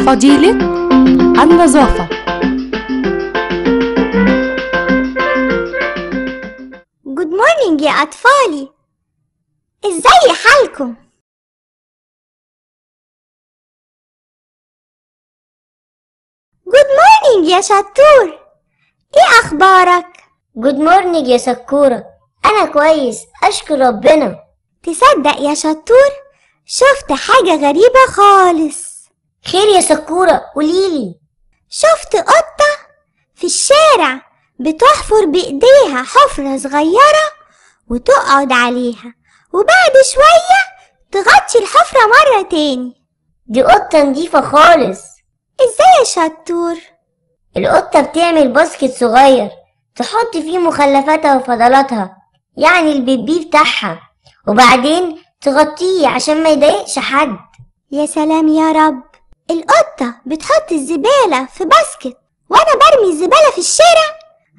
فضيلة النظافة جود مورنينج يا أطفالي إزاي حالكم؟ جود مورنينج يا شطور إيه أخبارك؟ جود مورنينج يا سكورة أنا كويس أشكر ربنا تصدق يا شطور شفت حاجة غريبة خالص خير يا سكورة قوليلي شفت قطة في الشارع بتحفر بإيديها حفرة صغيرة وتقعد عليها وبعد شوية تغطي الحفرة مرة تاني دي قطة نضيفة خالص ازاي يا شطور؟ القطة بتعمل باسكت صغير تحط فيه مخلفاتها وفضلاتها يعني البيبي بتاعها وبعدين تغطيه عشان ما يضايقش حد يا سلام يا رب القطة بتحط الزبالة في باسكت وأنا برمي الزبالة في الشارع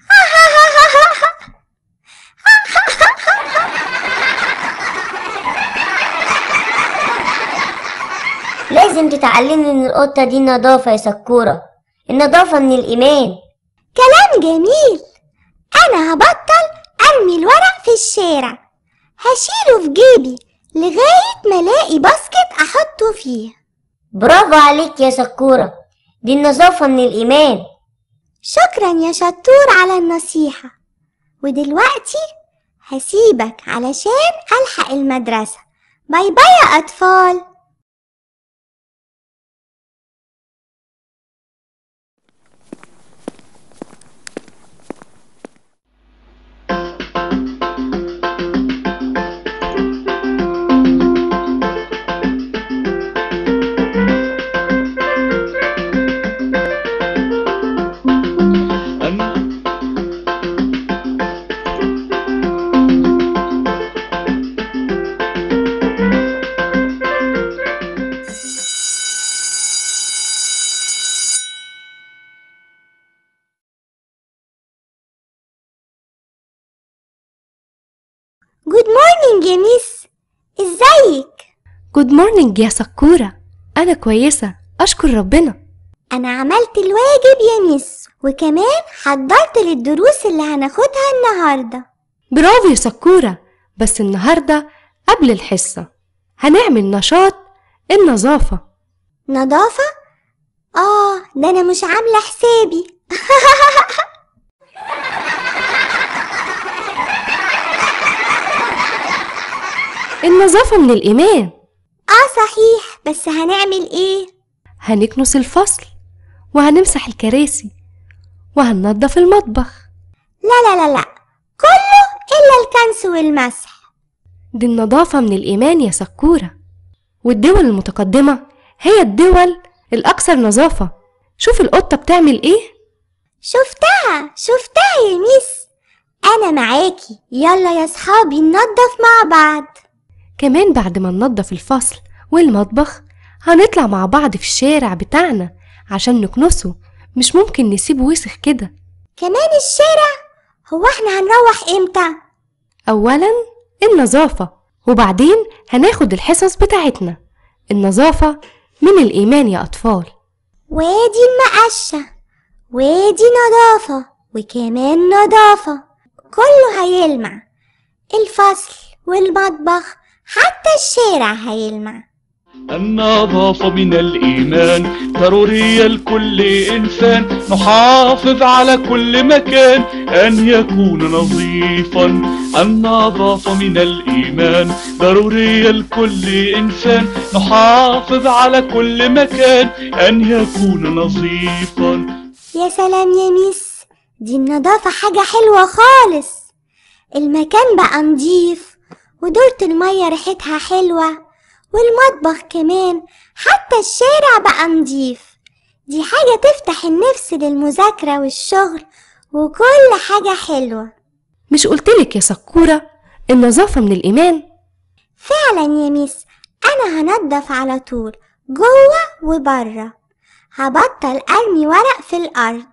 لازم تتعلمي من القطة دي النظافة يا سكورة النظافة من الإيمان كلام جميل أنا هبطل أرمي الورق في الشارع هشيله في جيبي لغاية ما ألاقي باسكت أحطه فيه برافو عليك يا سكورة دي النظافة من الإيمان شكرا يا شطور على النصيحة ودلوقتي هسيبك علشان ألحق المدرسة باي باي يا أطفال أنا جود مورنينج يا ميس ازيك جود مورنينج يا سكورة أنا كويسة أشكر ربنا أنا عملت الواجب يا ميس وكمان حضرت للدروس اللي هناخدها النهاردة برافو يا سكورة بس النهاردة قبل الحصة هنعمل نشاط النظافة نظافة؟ آه ده أنا مش عاملة حسابي النظافة من الإيمان آه صحيح بس هنعمل إيه؟ هنكنس الفصل وهنمسح الكراسي وهننضف المطبخ لا لا لا لا كله إلا الكنس والمسح دي النظافة من الإيمان يا سكورة والدول المتقدمة هي الدول الأكثر نظافة شوف القطة بتعمل إيه شفتها شفتها يا ميس أنا معاكي يلا يا صحابي ننضف مع بعض كمان بعد ما ننضف الفصل والمطبخ هنطلع مع بعض في الشارع بتاعنا عشان نكنسه مش ممكن نسيبه وسخ كده كمان الشارع هو احنا هنروح امتى؟ أولا النظافة وبعدين هناخد الحصص بتاعتنا النظافة من الإيمان يا أطفال وادي المقشة وادي نظافة وكمان نظافة كله هيلمع الفصل والمطبخ حتى الشارع هيلمع النظافة من الإيمان ضرورية لكل إنسان نحافظ على كل مكان أن يكون نظيفا النظافة من الإيمان ضرورية لكل إنسان نحافظ على كل مكان أن يكون نظيفا يا سلام يا ميس دي النظافة حاجة حلوة خالص المكان بقى نضيف ودورة المية ريحتها حلوة والمطبخ كمان حتى الشارع بقى نضيف دي حاجة تفتح النفس للمذاكرة والشغل وكل حاجة حلوة مش قلتلك يا سكورة النظافة من الإيمان فعلا يا ميس أنا هنضف على طول جوه وبره هبطل أرمي ورق في الأرض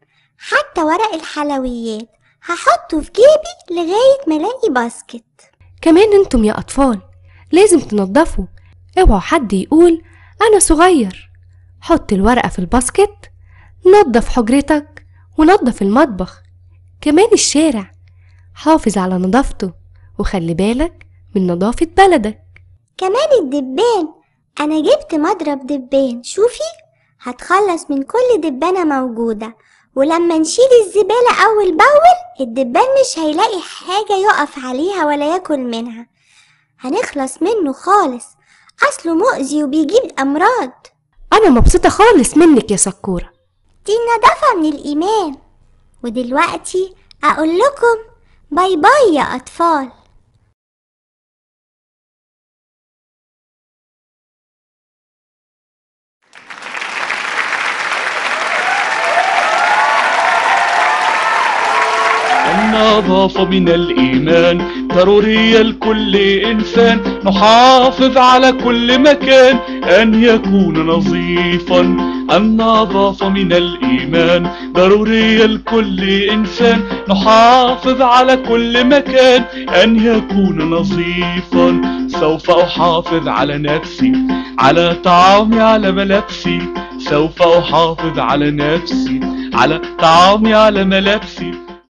حتى ورق الحلويات هحطه في جيبي لغاية ما ألاقي باسكت كمان انتم يا أطفال لازم تنضفوا اوعوا حد يقول أنا صغير حط الورقة في الباسكت نظف حجرتك ونظف المطبخ كمان الشارع حافظ على نظافته وخلي بالك من نظافة بلدك كمان الدبان أنا جبت مضرب دبان شوفي هتخلص من كل دبانة موجودة ولما نشيل الزبالة أول بأول الدبان مش هيلاقي حاجة يقف عليها ولا ياكل منها هنخلص منه خالص أصله مؤذي وبيجيب أمراض أنا مبسوطة خالص منك يا سكورة دي النظافة من الإيمان ودلوقتي أقول لكم باي باي يا أطفال النظافة من الإيمان ضرورية لكل إنسان نحافظ على كل مكان أن يكون نظيفا النظافة من الإيمان ضرورية لكل إنسان نحافظ على كل مكان أن يكون نظيفا سوف أحافظ على نفسي على طعامي على ملابسي سوف أحافظ على نفسي على طعامي على ملابسي